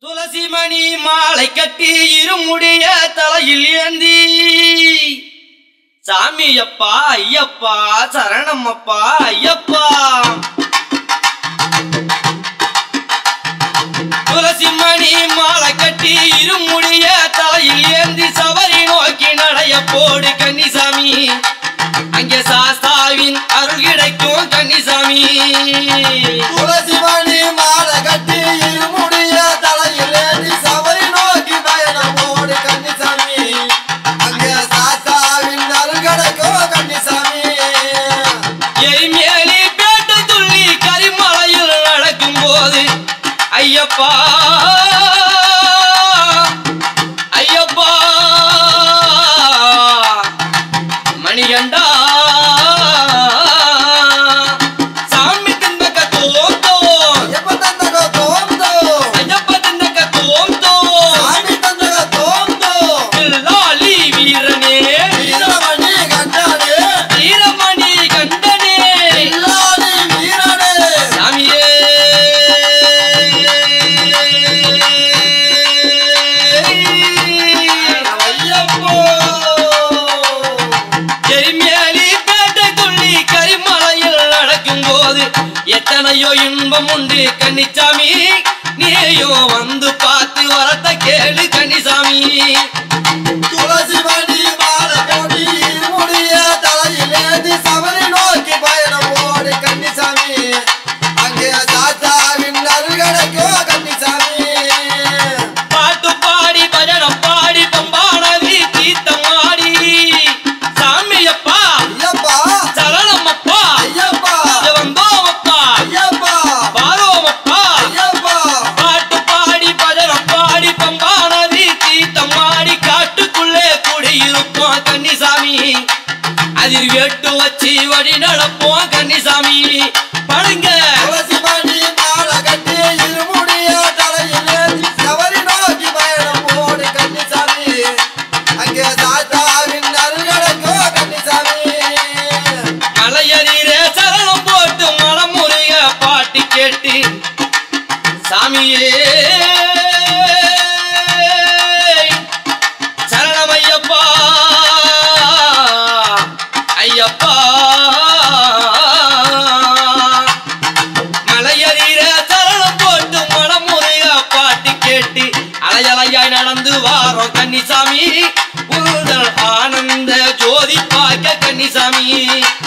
துளசி மணி மாலை கட்டி இருமுடிய தலையில் ஏந்தி சாமி அப்பா ஐயப்பா சரணம் அப்பா ஐயப்பா துளசி மணி மாலை கட்டி இருமுடிய தலையில் ஏந்தி சபரி நோக்கி நடைய போடு கன்னிசாமி அங்கே சாஸ்தாவின் அருள் கிடைக்கும் கன்னிசாமி துளசி மணி மாலை கட்டி இருமுடிய தலையில் ஏந்தி சபரி நோக்கி பயணம் ஓடு கன்னிசாமி அங்கே சாத்தாவின் அருள் கிடைக்கும் கன்னிசாமி எரிமேலி பேட்டை துள்ளி கரிமலையில் நடக்கும் போது ஐயப்பா ஐயப்பா மணிகண்டா சாமி தின்னக்க தோந்தோ எப்ப தந்தக தோந்தோ ஐயப்ப தின்னக்க தோந்தோ சாமி தந்தக தோந்தோ லாலி வீரனே வீரமணி கண்டானே வீரமணி கண்டனே இல்லாதி வீரனே சாமியே ஐயப்போ எரிமேலி பேட்டை துள்ளி கரிமலையில் நடக்கும் போது எத்தனையோ இன்பம் உண்டு கன்னிசாமி நீயும் வந்து பார்த்து வரத்த கேளு கன்னிசாமி துளசி மணி மாலை கட்டி இருமுடிய தலையில் ஏந்தி சபரி நோக்கி பயணம் ஓடு கன்னிசாமி அங்கே சாத்தாவின் அருள் கிடைக்கும் கன்னிசாமி பாட்டு பாடி பஜனம் பாடி பம்பானதி தீர்த்தம் ஆடி சாமியப்பா ஐயப்பா சரணமப்பா ஐயப்பா வந்தோமப்பா ஐயப்பா பாரோமப்பா ஐயப்பா பாட்டு பாடி பஜனம் பாடி பம்பா நதி தீர்த்தம் ஆடி காட்டுக்குள்ளே குடியிருப்போம் கன்னிசாமி அதில் வெட்டு வச்சு வழி நடப்போம் கன்னிசாமி படுங்க துளசி மணி மாலை கட்டி இருமுடிய தலையில் ஏந்தி சபரி நோக்கி பயணம் ஓடு கன்னிசாமி அங்கே சாத்தாவின் அருள் கிடைக்கும் கன்னிசாமி மலையதிரே சரணம் போட்டு மனமுருக பாட்டு கேட்டு சாமியே சரணம் ஐயப்பா ஐயப்பா மலையதிர சரணம் போட்டு மனமுருக பாட்டு கேட்டு அலையலையாய் நடந்து வாரோம் கன்னிசாமி உங்கள் ஆனந்த ஜோதி பார்க்க கன்னிசாமி